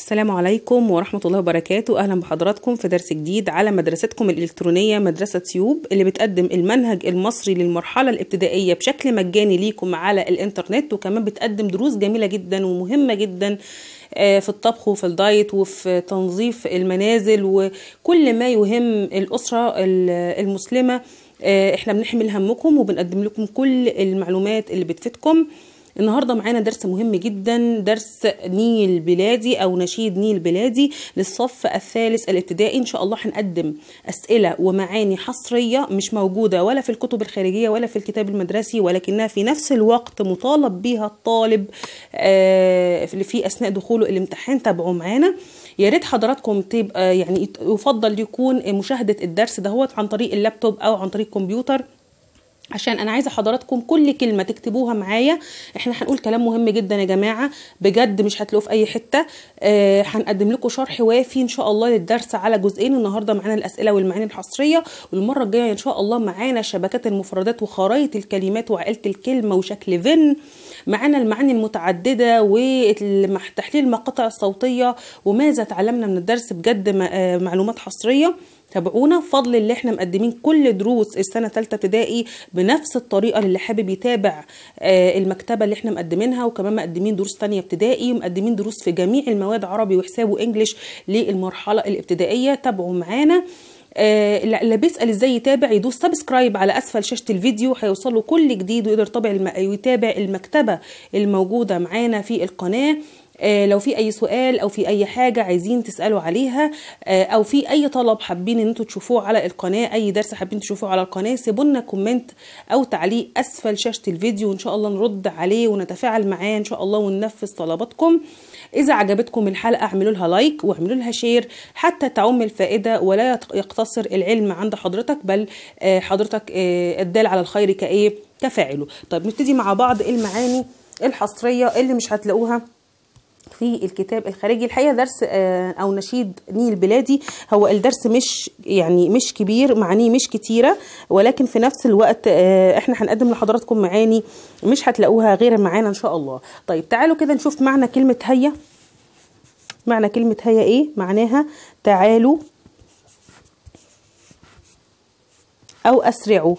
السلام عليكم ورحمة الله وبركاته أهلا بحضراتكم في درس جديد على مدرستكم الإلكترونية مدرسة تيوب اللي بتقدم المنهج المصري للمرحلة الابتدائية بشكل مجاني ليكم على الإنترنت وكمان بتقدم دروس جميلة جدا ومهمة جدا آه، في الطبخ وفي الدايت وفي تنظيف المنازل وكل ما يهم الأسرة ال- المسلمة آه، احنا بنحمل همكم وبنقدم لكم كل المعلومات اللي بتفيدكم النهارده معانا درس مهم جدا درس نيل بلادي او نشيد نيل بلادي للصف الثالث الابتدائي ان شاء الله هنقدم اسئله ومعاني حصريه مش موجوده ولا في الكتب الخارجيه ولا في الكتاب المدرسي ولكنها في نفس الوقت مطالب بها الطالب آه، في اثناء دخوله الامتحان تابعوا معانا يا ريت حضراتكم تبقى يعني يفضل يكون مشاهده الدرس دهوت عن طريق اللابتوب او عن طريق الكمبيوتر عشان انا عايزه حضراتكم كل كلمه تكتبوها معايا احنا هنقول كلام مهم جدا يا جماعه بجد مش هتلاقوه في اي حته آه هنقدم لكم شرح وافي ان شاء الله للدرس على جزئين النهارده معانا الاسئله والمعاني الحصريه والمره الجايه ان شاء الله معانا شبكات المفردات وخرائط الكلمات وعائله الكلمه وشكل فن معانا المعاني المتعدده وتحليل المقاطع الصوتيه وماذا تعلمنا من الدرس بجد م- آه، معلومات حصريه تابعونا فضل اللي احنا مقدمين كل دروس السنه ثالثه ابتدائي بنفس الطريقه اللي حابب يتابع آه، المكتبه اللي احنا مقدمينها وكمان مقدمين دروس تانية ابتدائي ومقدمين دروس في جميع المواد عربي وحساب وانجليش للمرحله الابتدائيه تابعوا معانا آه، اللي بيسال ازاي يتابع يدوس سبسكرايب على اسفل شاشه الفيديو هيوصل له كل جديد ويقدر يتابع الم... يتابع المكتبه الموجوده معانا في القناه آه، لو في اي سؤال او في اي حاجه عايزين تسالوا عليها آه، او في اي طلب حابين ان انتوا تشوفوه على القناه اي درس حابين تشوفوه على القناه سيبوا لنا كومنت او تعليق اسفل شاشه الفيديو وان شاء الله نرد عليه ونتفاعل معاه ان شاء الله وننفذ طلباتكم اذا عجبتكم الحلقه اعملوا لها لايك واعملوا لها شير حتى تعم الفائده ولا يت- يقتصر العلم عند حضرتك بل آه، حضرتك آه، الدال على الخير كايه كفاعله طيب نبتدي مع بعض المعاني الحصريه اللي مش هتلاقوها في الكتاب الخارجي الحقيقه درس آه، او نشيد نيل بلادي هو الدرس مش يعني مش كبير معانيه مش كتيره ولكن في نفس الوقت آه، احنا هنقدم لحضراتكم معاني مش هتلاقوها غير معانا ان شاء الله طيب تعالوا كده نشوف معنى كلمه هيا معنى كلمه هيا ايه معناها تعالوا او اسرعوا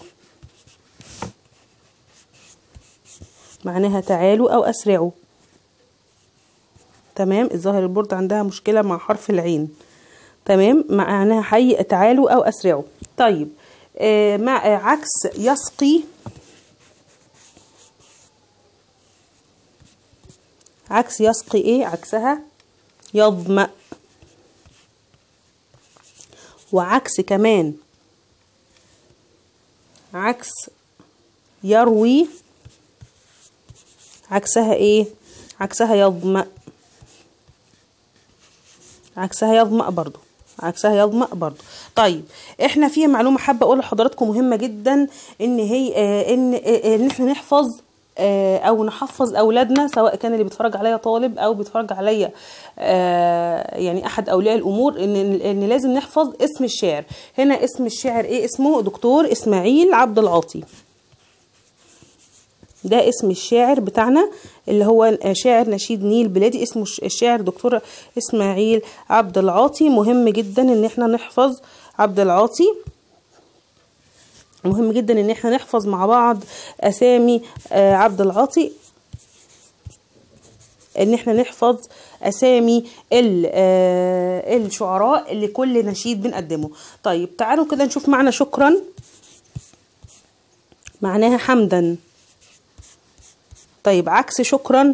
معناها تعالوا او اسرعوا تمام الظاهر البورد عندها مشكلة مع حرف العين تمام معناها حي تعالوا أو أسرعوا طيب آه مع آه عكس يسقي عكس يسقي ايه عكسها يظمأ وعكس كمان عكس يروي عكسها ايه عكسها يظمأ عكسها يظمأ برضو عكسها يظمأ برضو طيب احنا في معلومه حابه اقول لحضراتكم مهمه جدا ان هي آه ان آه ان احنا نحفظ آه او نحفظ اولادنا سواء كان اللي بيتفرج عليا طالب او بيتفرج عليا آه يعني احد اولياء الامور ان ان لازم نحفظ اسم الشاعر هنا اسم الشاعر ايه اسمه دكتور اسماعيل عبد العاطي ده اسم الشاعر بتاعنا اللي هو شاعر نشيد نيل بلادي اسمه الش- الشاعر دكتور اسماعيل عبد العاطي مهم جدا ان احنا نحفظ عبد العاطي مهم جدا ان احنا نحفظ مع بعض اسامي آه، عبد العاطي ان احنا نحفظ اسامي ال- آه، الشعراء اللي كل نشيد بنقدمه طيب تعالوا كده نشوف معنى شكرا معناها حمدا طيب عكس شكرا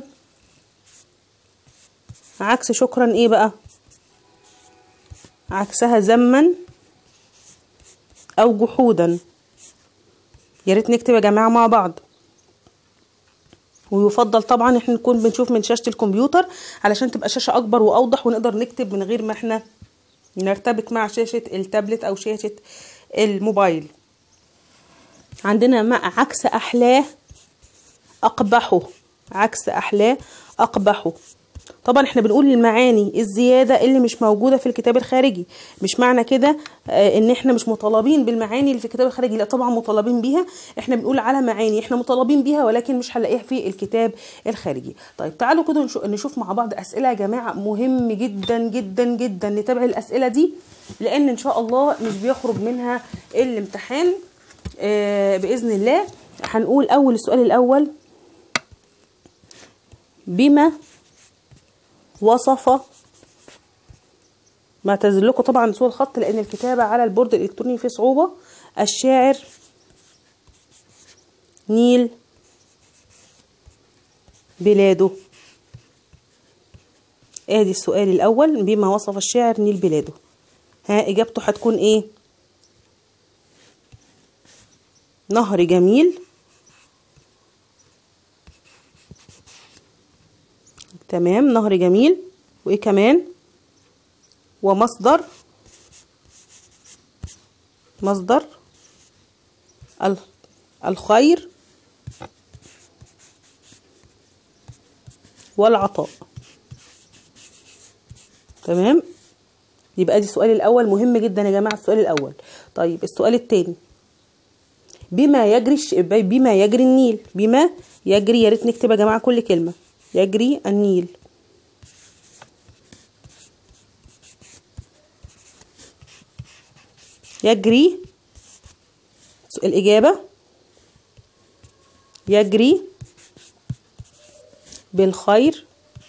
عكس شكرا ايه بقى عكسها ذما او جحودا يا ريت نكتب يا جماعه مع بعض ويفضل طبعا احنا نكون بنشوف من شاشه الكمبيوتر علشان تبقى شاشه اكبر واوضح ونقدر نكتب من غير ما احنا نرتبك مع شاشه التابلت او شاشه الموبايل عندنا مع عكس احلاه أقبحه عكس أحلاه أقبحه طبعا احنا بنقول المعاني الزيادة اللي مش موجودة في الكتاب الخارجي مش معنى كده آه، ان احنا مش مطالبين بالمعاني اللي في الكتاب الخارجي لا طبعا مطالبين بيها احنا بنقول على معاني احنا مطالبين بيها ولكن مش هنلاقيها في الكتاب الخارجي طيب تعالوا كده نشو- نشوف مع بعض اسئلة يا جماعة مهم جدا جدا جدا نتابع الاسئلة دي لان ان شاء الله مش بيخرج منها الامتحان آه، باذن الله هنقول اول السؤال الاول بما وصف ما تنزل لكم طبعا صور الخط لان الكتابه على البورد الالكتروني فيه صعوبه الشاعر نيل بلاده ادي السؤال الاول بما وصف الشاعر نيل بلاده ها اجابته هتكون ايه نهر جميل تمام نهر جميل وايه كمان ومصدر مصدر ال- الخير والعطاء تمام يبقى دي السؤال الاول مهم جدا يا جماعه السؤال الاول طيب السؤال الثاني بما يجري الش... بما يجري النيل بما يجري يا ريت نكتب يا جماعه كل كلمه يجري النيل يجري الإجابة يجري بالخير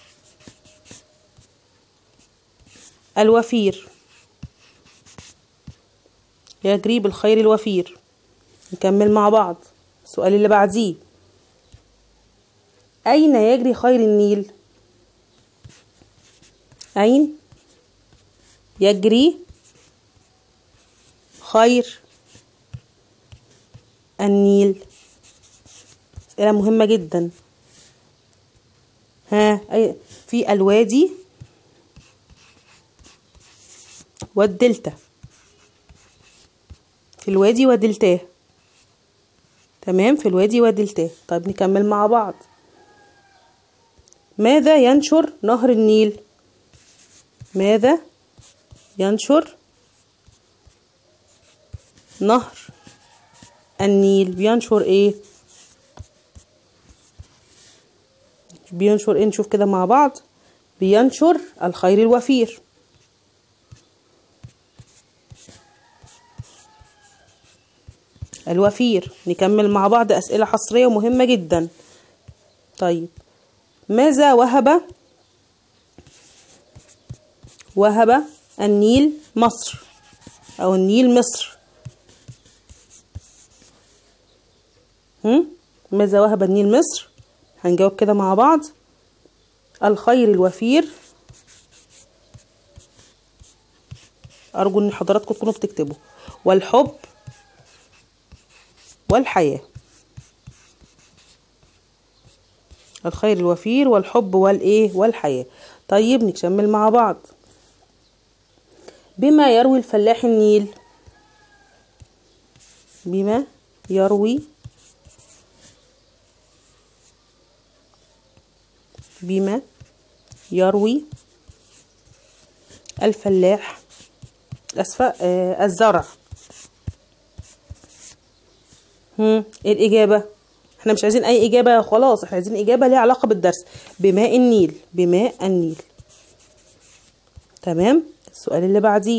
الوفير يجري بالخير الوفير نكمل مع بعض السؤال اللي بعديه أين يجري خير النيل أين يجري خير النيل أسئلة مهمة جدا ها أي في الوادي والدلتا في الوادي ودلتاه تمام في الوادي ودلتاه طيب نكمل مع بعض ماذا ينشر نهر النيل ماذا ينشر نهر النيل بينشر ايه بينشر ايه نشوف كده مع بعض بينشر الخير الوفير الوفير نكمل مع بعض أسئلة حصرية ومهمة جدا طيب ماذا وهب وهب النيل مصر أو النيل مصر هم؟ ماذا وهب النيل مصر هنجاوب كده مع بعض الخير الوفير أرجو إن حضراتكم تكونوا بتكتبوا والحب والحياة الخير الوفير والحب والإيه والحياة طيب نكمل مع بعض بما يروي الفلاح النيل بما يروي بما يروي الفلاح أسفة آه الزرع هم ايه الإجابة احنا مش عايزين أي إجابة خلاص احنا عايزين إجابة ليها علاقة بالدرس بماء النيل بماء النيل تمام السؤال اللي بعديه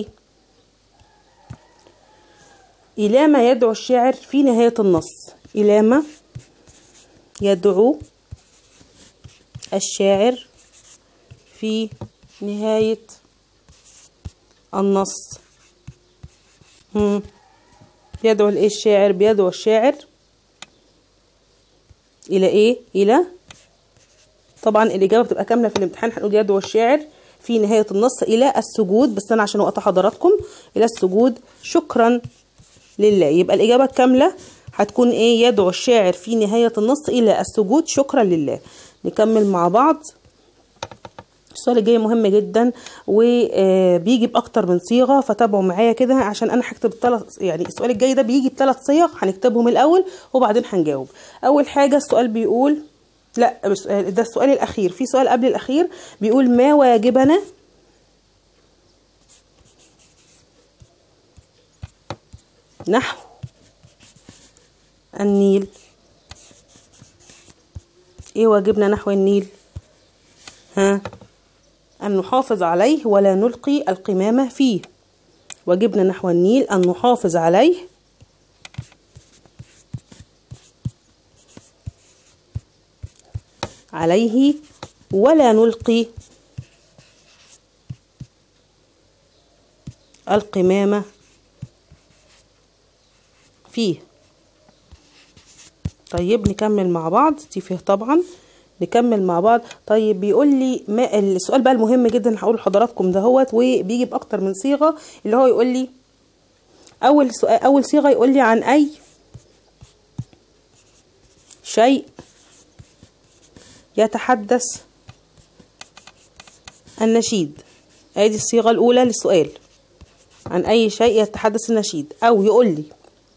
إلى ما يدعو الشاعر في نهاية النص إلى ما يدعو الشاعر في نهاية النص هم. يدعو الايه الشاعر بيدعو الشاعر الى ايه الى طبعا الاجابه بتبقى كامله في الامتحان هنقول يدعو الشاعر في نهايه النص الى السجود بس انا عشان وقت حضراتكم الى السجود شكرا لله يبقى الاجابه الكامله هتكون ايه يدعو الشاعر في نهايه النص الى السجود شكرا لله نكمل مع بعض السؤال الجاي مهم جدا وبيجي باكتر من صيغه فتابعوا معايا كده عشان انا هكتب الثلاث يعني السؤال الجاي ده بيجي بثلاث صيغ هنكتبهم الاول وبعدين هنجاوب اول حاجه السؤال بيقول لا بس- ده السؤال الأخير في سؤال قبل الأخير بيقول ما واجبنا نحو النيل ايه واجبنا نحو النيل ها أن نحافظ عليه ولا نلقي القمامة فيه واجبنا نحو النيل أن نحافظ عليه عليه ولا نلقي القمامة فيه طيب نكمل مع بعض دي فيه طبعا نكمل مع بعض طيب بيقول لي ما السؤال بقى المهم جدا هقوله لحضراتكم دهوت وبيجي باكتر من صيغه اللي هو يقول لي اول سؤال اول صيغه يقول لي عن اي شيء يتحدث النشيد ادي الصيغه الاولى للسؤال عن اي شيء يتحدث النشيد او يقول لي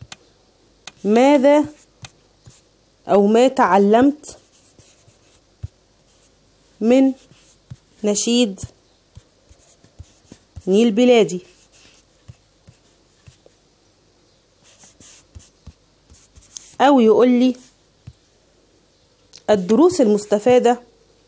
ماذا او ما تعلمت من نشيد نيل بلادي او يقول لي الدروس المستفادة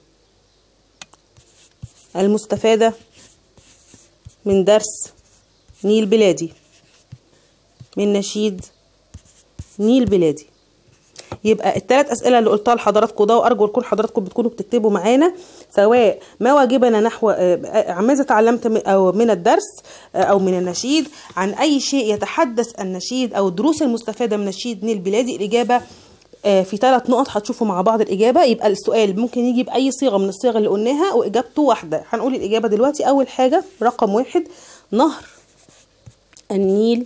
المستفادة من درس نيل بلادي من نشيد نيل بلادي يبقى الثلاث اسئله اللي قلتها لحضراتكم ده وارجو تكون حضراتكم بتكونوا بتكتبوا معانا سواء ما واجبنا نحو آه، عن ماذا تعلمت من- او من الدرس آه، او من النشيد عن اي شيء يتحدث النشيد او الدروس المستفاده من نشيد نيل بلادي الاجابه آه، في ثلاث نقط هتشوفوا مع بعض الاجابه يبقى السؤال ممكن يجي باي صيغه من الصيغ اللي قلناها واجابته واحده هنقول الاجابه دلوقتي اول حاجه رقم واحد نهر النيل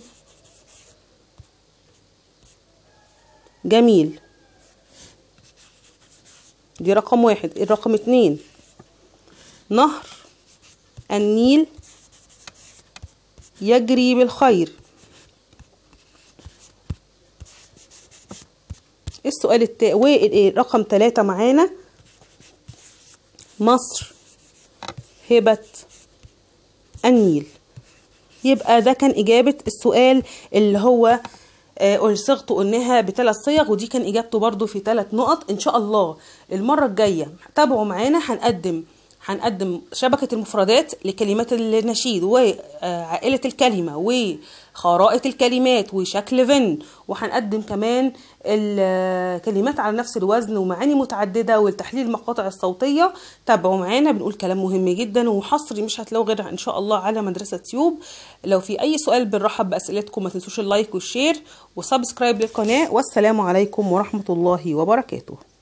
جميل دي رقم واحد الرقم اتنين نهر النيل يجري بالخير السؤال التا... ورقم ثلاثة معانا مصر هبة النيل يبقى ده كان إجابة السؤال اللي هو آه، صيغته قلناها بثلاث صيغ ودي كان إجابته برضو في ثلاث نقط إن شاء الله المرة الجاية تابعوا معانا هنقدم هنقدم شبكة المفردات لكلمات النشيد وعائلة الكلمة وخرائط الكلمات وشكل فن وهنقدم كمان الكلمات على نفس الوزن ومعاني متعددة والتحليل المقاطع الصوتية تابعوا معانا بنقول كلام مهم جدا وحصري مش هتلاقوا غيرها ان شاء الله على مدرسة تيوب لو في اي سؤال بنرحب باسئلتكم ما تنسوش اللايك والشير وسبسكرايب للقناة والسلام عليكم ورحمة الله وبركاته